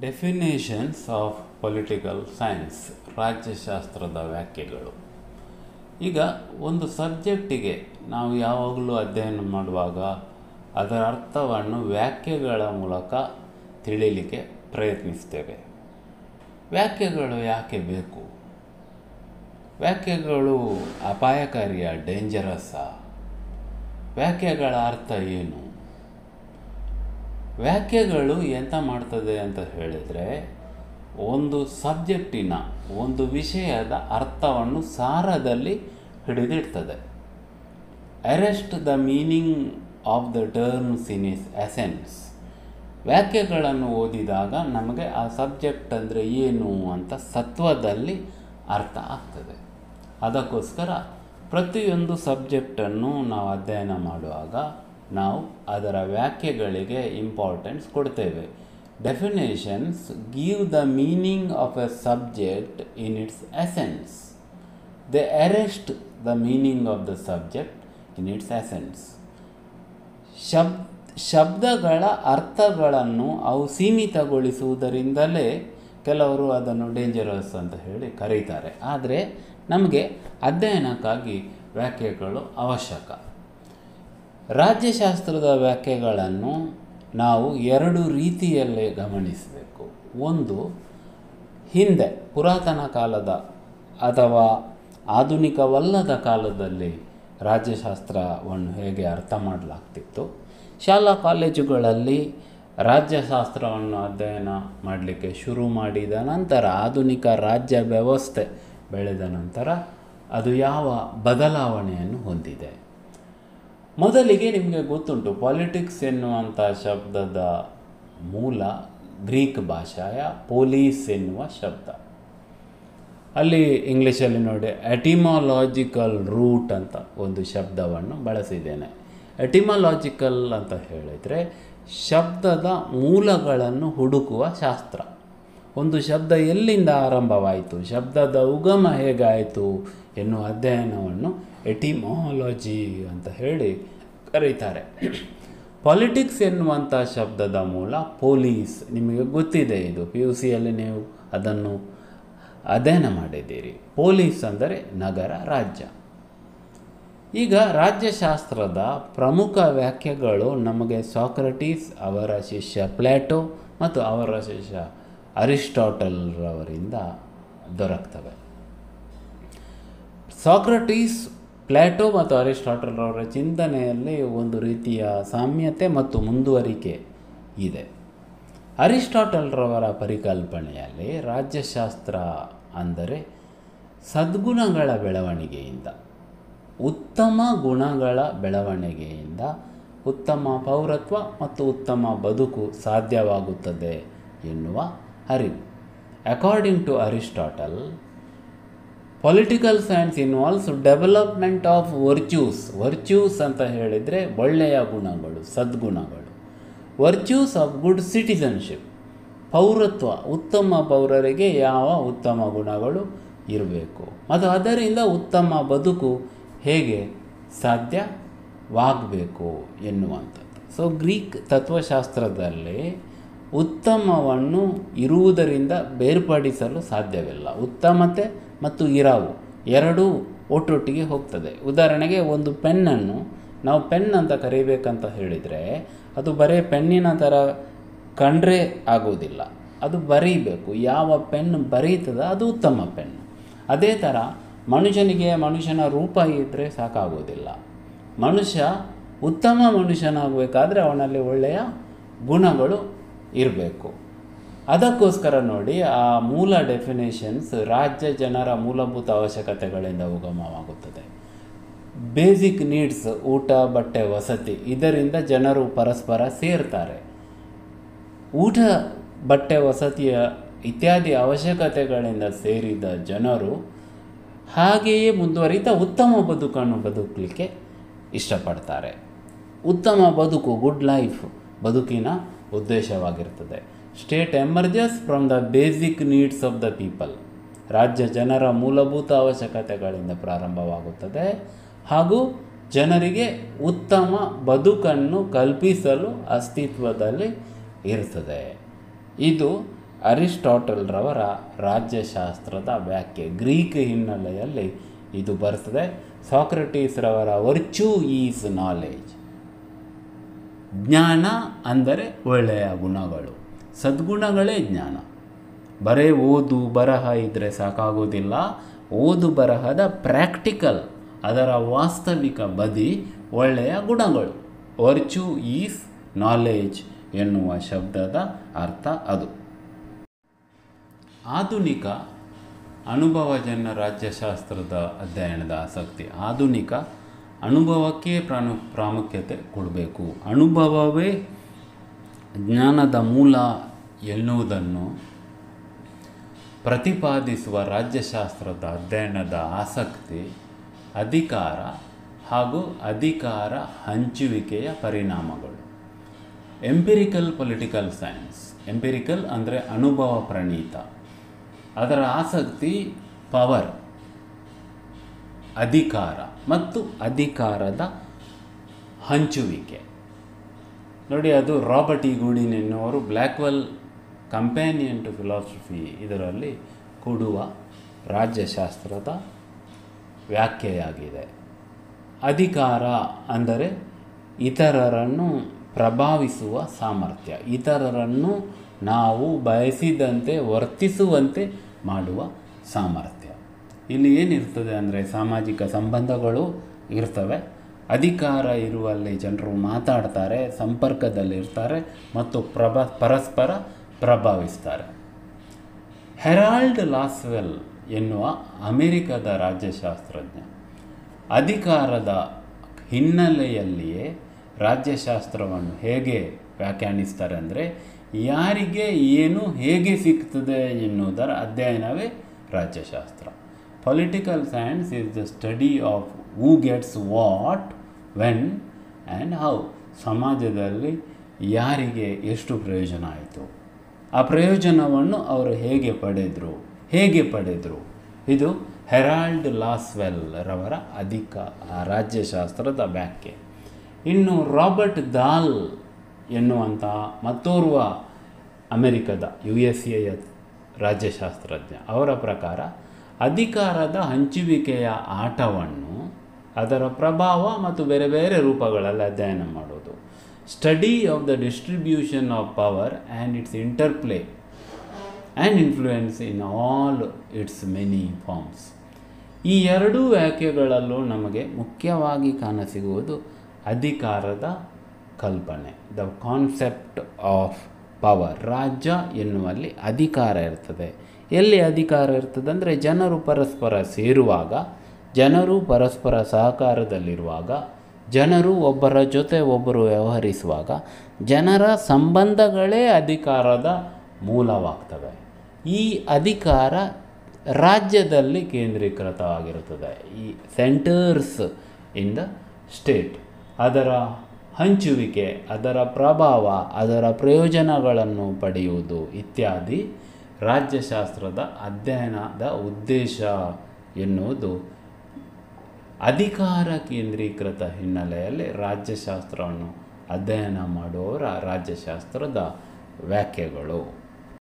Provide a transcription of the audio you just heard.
definitions of political science ರಾಜ್ಯಶಾಸ್ತ್ರದ ವ್ಯಾಖ್ಯೆಗಳು ಈಗ ಒಂದು ಸಬ್ಜೆಕ್ಟಿಗೆ ನಾವು ಯಾವಾಗಲೂ ಅಧ್ಯಯನ ಮಾಡುವಾಗ ಅದರ ಅರ್ಥವನ್ನು ವ್ಯಾಖ್ಯೆಗಳ ಮೂಲಕ ತಿಳಿಲಿಕ್ಕೆ ಪ್ರಯತ್ನಿಸ್ತೇವೆ ವ್ಯಾಖ್ಯೆಗಳು ಯಾಕೆ ಬೇಕು ವ್ಯಾಖ್ಯೆಗಳು ಅಪಾಯಕಾರಿಯ ಡೇಂಜರಸ್ಸ ವ್ಯಾಖ್ಯೆಗಳ ಅರ್ಥ ಏನು ವ್ಯಾಖ್ಯೆಗಳು ಎಂತ ಮಾಡ್ತದೆ ಅಂತ ಹೇಳಿದರೆ ಒಂದು ಸಬ್ಜೆಕ್ಟಿನ ಒಂದು ವಿಷಯದ ಅರ್ಥವನ್ನು ಸಾರದಲ್ಲಿ ಹಿಡಿದಿಡ್ತದೆ arrest the meaning of the terms in is essence ವ್ಯಾಖ್ಯೆಗಳನ್ನು ಓದಿದಾಗ ನಮಗೆ ಆ ಸಬ್ಜೆಕ್ಟ್ ಅಂದರೆ ಏನು ಅಂತ ಸತ್ವದಲ್ಲಿ ಅರ್ಥ ಆಗ್ತದೆ ಅದಕ್ಕೋಸ್ಕರ ಪ್ರತಿಯೊಂದು ಸಬ್ಜೆಕ್ಟನ್ನು ನಾವು ಅಧ್ಯಯನ ಮಾಡುವಾಗ ನಾವು ಅದರ ವ್ಯಾಖ್ಯೆಗಳಿಗೆ ಇಂಪಾರ್ಟೆನ್ಸ್ ಕೊಡ್ತೇವೆ definitions give the meaning of a subject in its essence they arrest the meaning of the subject in its essence ಶಬ್ ಶಬ್ದಗಳ ಅರ್ಥಗಳನ್ನು ಅವು ಸೀಮಿತಗೊಳಿಸುವುದರಿಂದಲೇ ಕೆಲವರು ಅದನ್ನು ಡೇಂಜರಸ್ ಅಂತ ಹೇಳಿ ಕರೀತಾರೆ ಆದರೆ ನಮಗೆ ಅಧ್ಯಯನಕ್ಕಾಗಿ ವ್ಯಾಖ್ಯೆಗಳು ಅವಶ್ಯಕ ರಾಜ್ಯಶಾಸ್ತ್ರದ ವ್ಯಾಖ್ಯೆಗಳನ್ನು ನಾವು ಎರಡು ರೀತಿಯಲ್ಲೇ ಗಮನಿಸಬೇಕು ಒಂದು ಹಿಂದೆ ಪುರಾತನ ಕಾಲದ ಅಥವಾ ಆಧುನಿಕವಲ್ಲದ ಕಾಲದಲ್ಲಿ ರಾಜ್ಯಶಾಸ್ತ್ರವನ್ನು ಹೇಗೆ ಅರ್ಥ ಮಾಡಲಾಗ್ತಿತ್ತು ಶಾಲಾ ಕಾಲೇಜುಗಳಲ್ಲಿ ರಾಜ್ಯಶಾಸ್ತ್ರವನ್ನು ಅಧ್ಯಯನ ಮಾಡಲಿಕ್ಕೆ ಶುರು ಮಾಡಿದ ನಂತರ ಆಧುನಿಕ ರಾಜ್ಯ ವ್ಯವಸ್ಥೆ ಬೆಳೆದ ನಂತರ ಅದು ಯಾವ ಬದಲಾವಣೆಯನ್ನು ಹೊಂದಿದೆ ಮೊದಲಿಗೆ ನಿಮಗೆ ಗೊತ್ತುಂಟು ಪಾಲಿಟಿಕ್ಸ್ ಎನ್ನುವಂಥ ಶಬ್ದದ ಮೂಲ ಗ್ರೀಕ್ ಭಾಷೆಯ ಪೊಲೀಸ್ ಎನ್ನುವ ಶಬ್ದ ಅಲ್ಲಿ ಇಂಗ್ಲೀಷಲ್ಲಿ ನೋಡಿ ಎಟಿಮಾಲಾಜಿಕಲ್ ರೂಟ್ ಅಂತ ಒಂದು ಶಬ್ದವನ್ನು ಬಳಸಿದ್ದೇನೆ ಎಟಿಮಾಲಾಜಿಕಲ್ ಅಂತ ಹೇಳಿದರೆ ಶಬ್ದದ ಮೂಲಗಳನ್ನು ಹುಡುಕುವ ಶಾಸ್ತ್ರ ಒಂದು ಶಬ್ದ ಎಲ್ಲಿಂದ ಆರಂಭವಾಯಿತು ಶಬ್ದದ ಉಗಮ ಹೇಗಾಯಿತು ಎನ್ನುವ ಅಧ್ಯಯನವನ್ನು ಎಟಿಮಾಲಜಿ ಅಂತ ಹೇಳಿ ಕರೀತಾರೆ ಪಾಲಿಟಿಕ್ಸ್ ಎನ್ನುವಂಥ ಶಬ್ದದ ಮೂಲ ಪೊಲೀಸ್ ನಿಮಗೆ ಗೊತ್ತಿದೆ ಇದು ಪಿ ಯು ಸಿಯಲ್ಲಿ ನೀವು ಅದನ್ನು ಅಧ್ಯಯನ ಮಾಡಿದ್ದೀರಿ ಪೊಲೀಸ್ ಅಂದರೆ ನಗರ ರಾಜ್ಯ ಈಗ ರಾಜ್ಯಶಾಸ್ತ್ರದ ಪ್ರಮುಖ ವ್ಯಾಖ್ಯೆಗಳು ನಮಗೆ ಸಾಕ್ರಟೀಸ್ ಅವರ ಶಿಷ್ಯ ಪ್ಲೇಟೋ ಮತ್ತು ಅವರ ಶಿಷ್ಯ ಅರಿಸ್ಟಾಟಲ್ರವರಿಂದ ದೊರಕ್ತವೆ ಸಾಕ್ರಟೀಸ್ ಪ್ಲೇಟೋ ಮತ್ತು ಅರಿಸ್ಟಾಟಲ್ರವರ ಚಿಂತನೆಯಲ್ಲಿ ಒಂದು ರೀತಿಯ ಸಾಮ್ಯತೆ ಮತ್ತು ಮುಂದುವರಿಕೆ ಇದೆ ಅರಿಸ್ಟಾಟಲ್ರವರ ಪರಿಕಲ್ಪನೆಯಲ್ಲಿ ರಾಜ್ಯಶಾಸ್ತ್ರ ಅಂದರೆ ಸದ್ಗುಣಗಳ ಬೆಳವಣಿಗೆಯಿಂದ ಉತ್ತಮ ಗುಣಗಳ ಬೆಳವಣಿಗೆಯಿಂದ ಉತ್ತಮ ಪೌರತ್ವ ಮತ್ತು ಉತ್ತಮ ಬದುಕು ಸಾಧ್ಯವಾಗುತ್ತದೆ ಎನ್ನುವ ಅರಿವು according to Aristotle political science involves development of virtues virtues ಅಂತ ಹೇಳಿದರೆ ಒಳ್ಳೆಯ ಗುಣಗಳು ಸದ್ಗುಣಗಳು ವರ್ಚ್ಯೂಸ್ ಆಫ್ ಗುಡ್ ಸಿಟಿಸನ್ಶಿಪ್ ಪೌರತ್ವ ಉತ್ತಮ ಪೌರರಿಗೆ ಯಾವ ಉತ್ತಮ ಗುಣಗಳು ಇರಬೇಕು ಮತ್ತು ಅದರಿಂದ ಉತ್ತಮ ಬದುಕು ಹೇಗೆ ಸಾಧ್ಯವಾಗಬೇಕು ಎನ್ನುವಂಥದ್ದು ಸೊ ಗ್ರೀಕ್ ತತ್ವಶಾಸ್ತ್ರದಲ್ಲಿ ಉತ್ತಮವನ್ನು ಇರುವುದರಿಂದ ಬೇರ್ಪಡಿಸಲು ಸಾಧ್ಯವಿಲ್ಲ ಉತ್ತಮತೆ ಮತ್ತು ಇರಾವು ಎರಡೂ ಒಟ್ಟೊಟ್ಟಿಗೆ ಹೋಗ್ತದೆ ಉದಾಹರಣೆಗೆ ಒಂದು ಪೆನ್ನನ್ನು ನಾವು ಪೆನ್ ಅಂತ ಕರಿಬೇಕಂತ ಹೇಳಿದರೆ ಅದು ಬರೀ ಪೆನ್ನಿನ ಥರ ಕಂಡ್ರೆ ಆಗೋದಿಲ್ಲ ಅದು ಬರೀಬೇಕು ಯಾವ ಪೆನ್ ಬರೀತದ ಅದು ಉತ್ತಮ ಪೆನ್ ಅದೇ ಥರ ಮನುಷ್ಯನಿಗೆ ಮನುಷ್ಯನ ರೂಪ ಇದ್ದರೆ ಸಾಕಾಗೋದಿಲ್ಲ ಮನುಷ್ಯ ಉತ್ತಮ ಮನುಷ್ಯನಾಗಬೇಕಾದ್ರೆ ಅವನಲ್ಲಿ ಒಳ್ಳೆಯ ಗುಣಗಳು ಇರಬೇಕು ಅದಕ್ಕೋಸ್ಕರ ನೋಡಿ ಆ ಮೂಲ ಡೆಫಿನೇಷನ್ಸ್ ರಾಜ್ಯ ಜನರ ಮೂಲಭೂತ ಅವಶ್ಯಕತೆಗಳಿಂದ ಉಗಮವಾಗುತ್ತದೆ ಬೇಸಿಕ್ ನೀಡ್ಸ್ ಊಟ ಬಟ್ಟೆ ವಸತಿ ಇದರಿಂದ ಜನರು ಪರಸ್ಪರ ಸೇರ್ತಾರೆ ಊಟ ಬಟ್ಟೆ ವಸತಿಯ ಇತ್ಯಾದಿ ಅವಶ್ಯಕತೆಗಳಿಂದ ಸೇರಿದ ಜನರು ಹಾಗೆಯೇ ಮುಂದುವರಿತಾ ಉತ್ತಮ ಬದುಕನ್ನು ಬದುಕಲಿಕ್ಕೆ ಇಷ್ಟಪಡ್ತಾರೆ ಉತ್ತಮ ಬದುಕು ಗುಡ್ ಲೈಫ್ ಬದುಕಿನ ಉದ್ದೇಶವಾಗಿರ್ತದೆ state emerges from the basic needs of the people ರಾಜ್ಯ ಜನರ ಮೂಲಭೂತ ಅವಶ್ಯಕತೆಗಳಿಂದ ಪ್ರಾರಂಭವಾಗುತ್ತದೆ ಹಾಗೂ ಜನರಿಗೆ ಉತ್ತಮ ಬದುಕನ್ನು ಕಲ್ಪಿಸಲು ಅಸ್ತಿತ್ವದಲ್ಲಿ ಇರ್ತದೆ ಇದು ಅರಿಸ್ಟಾಟಲ್ರವರ ರಾಜ್ಯಶಾಸ್ತ್ರದ ವ್ಯಾಖ್ಯೆ ಗ್ರೀಕ್ ಹಿನ್ನೆಲೆಯಲ್ಲಿ ಇದು ಬರ್ತದೆ ಸಾಕ್ರಟೀಸ್ರವರ ವರ್ಚು ಈಸ್ ನಾಲೆಜ್ ಜ್ಞಾನ ಅಂದರೆ ಒಳ್ಳೆಯ ಗುಣಗಳು ಸದ್ಗುಣಗಳೇ ಜ್ಞಾನ ಬರೇ ಓದು ಬರಹ ಇದ್ದರೆ ಸಾಕಾಗೋದಿಲ್ಲ ಓದು ಬರಹದ ಪ್ರಾಕ್ಟಿಕಲ್ ಅದರ ವಾಸ್ತವಿಕ ಬದಿ ಒಳ್ಳೆಯ ಗುಣಗಳು ವರ್ಚು ಈಸ್ ನಾಲೆಜ್ ಎನ್ನುವ ಶಬ್ದದ ಅರ್ಥ ಅದು ಆಧುನಿಕ ಅನುಭವಜನ್ಯ ರಾಜ್ಯಶಾಸ್ತ್ರದ ಅಧ್ಯಯನದ ಆಸಕ್ತಿ ಆಧುನಿಕ ಅನುಭವಕ್ಕೆ ಪ್ರಾನು ಪ್ರಾಮುಖ್ಯತೆ ಕೊಡಬೇಕು ಅನುಭವವೇ ಜ್ಞಾನದ ಮೂಲ ಎನ್ನುವುದನ್ನು ಪ್ರತಿಪಾದಿಸುವ ರಾಜ್ಯಶಾಸ್ತ್ರದ ಅಧ್ಯಯನದ ಆಸಕ್ತಿ ಅಧಿಕಾರ ಹಾಗೂ ಅಧಿಕಾರ ಹಂಚುವಿಕೆಯ ಪರಿಣಾಮಗಳು ಎಂಪಿರಿಕಲ್ ಪೊಲಿಟಿಕಲ್ ಸೈನ್ಸ್ ಎಂಪಿರಿಕಲ್ ಅಂದರೆ ಅನುಭವ ಪ್ರಣೀತ ಅದರ ಆಸಕ್ತಿ ಪವರ್ ಅಧಿಕಾರ ಮತ್ತು ಅಧಿಕಾರದ ಹಂಚುವಿಕೆ ನೋಡಿ ಅದು ರಾಬರ್ಟ್ ಇ ಗೂಡಿನ್ ಎನ್ನುವರು ಬ್ಲ್ಯಾಕ್ವೆಲ್ ಕಂಪ್ಯಾನಿಯನ್ ಟು ಫಿಲಾಸಫಿ ಇದರಲ್ಲಿ ಕೊಡುವ ರಾಜ್ಯಶಾಸ್ತ್ರದ ವ್ಯಾಖ್ಯೆಯಾಗಿದೆ ಅಧಿಕಾರ ಅಂದರೆ ಇತರರನ್ನು ಪ್ರಭಾವಿಸುವ ಸಾಮರ್ಥ್ಯ ಇತರರನ್ನು ನಾವು ಬಯಸಿದಂತೆ ವರ್ತಿಸುವಂತೆ ಮಾಡುವ ಸಾಮರ್ಥ್ಯ ಇಲ್ಲಿ ಏನಿರ್ತದೆ ಅಂದರೆ ಸಾಮಾಜಿಕ ಸಂಬಂಧಗಳು ಇರ್ತವೆ ಅಧಿಕಾರ ಇರುವಲ್ಲಿ ಜನರು ಮಾತಾಡ್ತಾರೆ ಸಂಪರ್ಕದಲ್ಲಿರ್ತಾರೆ ಮತ್ತು ಪ್ರಭ ಪರಸ್ಪರ ಪ್ರಭಾವಿಸ್ತಾರೆ ಹೆರಾಲ್ಡ್ ಲಾಸ್ವೆಲ್ ಎನ್ನುವ ಅಮೆರಿಕದ ರಾಜ್ಯಶಾಸ್ತ್ರಜ್ಞ ಅಧಿಕಾರದ ಹಿನ್ನೆಲೆಯಲ್ಲಿಯೇ ರಾಜ್ಯಶಾಸ್ತ್ರವನ್ನು ಹೇಗೆ ವ್ಯಾಖ್ಯಾನಿಸ್ತಾರೆ ಅಂದರೆ ಯಾರಿಗೆ ಏನು ಹೇಗೆ ಸಿಗ್ತದೆ ಎನ್ನುವುದರ ಅಧ್ಯಯನವೇ ರಾಜ್ಯಶಾಸ್ತ್ರ political science is the study of who gets what when and how ಸಮಾಜದಲ್ಲಿ ಯಾರಿಗೆ ಎಷ್ಟು ಪ್ರಯೋಜನ ಆಯಿತು ಆ ಪ್ರಯೋಜನವನ್ನು ಅವರು ಹೇಗೆ ಪಡೆದರು ಹೇಗೆ ಪಡೆದರು ಇದು ಹೆರಾಲ್ಡ್ ಲಾಸ್ವೆಲ್ ರವರ ಅಧಿಕ ರಾಜ್ಯಶಾಸ್ತ್ರದ ವ್ಯಾಖ್ಯೆ ಇನ್ನು ರಾಬರ್ಟ್ ದಾಲ್ ಎನ್ನುವಂಥ ಮತ್ತೋರ್ವ ಅಮೆರಿಕದ ಯು ಎಸ್ ಎಯ ರಾಜ್ಯಶಾಸ್ತ್ರಜ್ಞ ಅವರ ಪ್ರಕಾರ ಅಧಿಕಾರದ ಹಂಚುವಿಕೆಯ ಆಟವನ್ನು ಅದರ ಪ್ರಭಾವ ಮತ್ತು ಬೇರೆ ಬೇರೆ ರೂಪಗಳಲ್ಲಿ ಅಧ್ಯಯನ ಮಾಡೋದು study of the distribution of power and its interplay and influence in all its many forms ಈ ಎರಡೂ ವ್ಯಾಖ್ಯೆಗಳಲ್ಲೂ ನಮಗೆ ಮುಖ್ಯವಾಗಿ ಕಾಣಸಿಗುವುದು ಅಧಿಕಾರದ ಕಲ್ಪನೆ ದ ಕಾನ್ಸೆಪ್ಟ್ ಆಫ್ ಪವರ್ ರಾಜ್ಯ ಎನ್ನುವಲ್ಲಿ ಅಧಿಕಾರ ಇರ್ತದೆ ಎಲ್ಲಿ ಅಧಿಕಾರ ಇರ್ತದೆ ಅಂದರೆ ಜನರು ಪರಸ್ಪರ ಸೇರುವಾಗ ಜನರು ಪರಸ್ಪರ ಸಹಕಾರದಲ್ಲಿರುವಾಗ ಜನರು ಒಬ್ಬರ ಜೊತೆ ಒಬ್ಬರು ವ್ಯವಹರಿಸುವಾಗ ಜನರ ಸಂಬಂಧಗಳೇ ಅಧಿಕಾರದ ಮೂಲವಾಗ್ತವೆ ಈ ಅಧಿಕಾರ ರಾಜ್ಯದಲ್ಲಿ ಕೇಂದ್ರೀಕೃತವಾಗಿರುತ್ತದೆ ಈ ಸೆಂಟರ್ಸ್ ಇನ್ ದ ಸ್ಟೇಟ್ ಅದರ ಹಂಚುವಿಕೆ ಅದರ ಪ್ರಭಾವ ಅದರ ಪ್ರಯೋಜನಗಳನ್ನು ಪಡೆಯುವುದು ಇತ್ಯಾದಿ ರಾಜ್ಯಶಾಸ್ತ್ರದ ಅಧ್ಯಯನದ ಉದ್ದೇಶ ಎನ್ನುವುದು ಅಧಿಕಾರ ಕೇಂದ್ರೀಕೃತ ಹಿನ್ನೆಲೆಯಲ್ಲಿ ರಾಜ್ಯಶಾಸ್ತ್ರವನ್ನು ಅಧ್ಯಯನ ಮಾಡುವವರ ರಾಜ್ಯಶಾಸ್ತ್ರದ ವ್ಯಾಖ್ಯೆಗಳು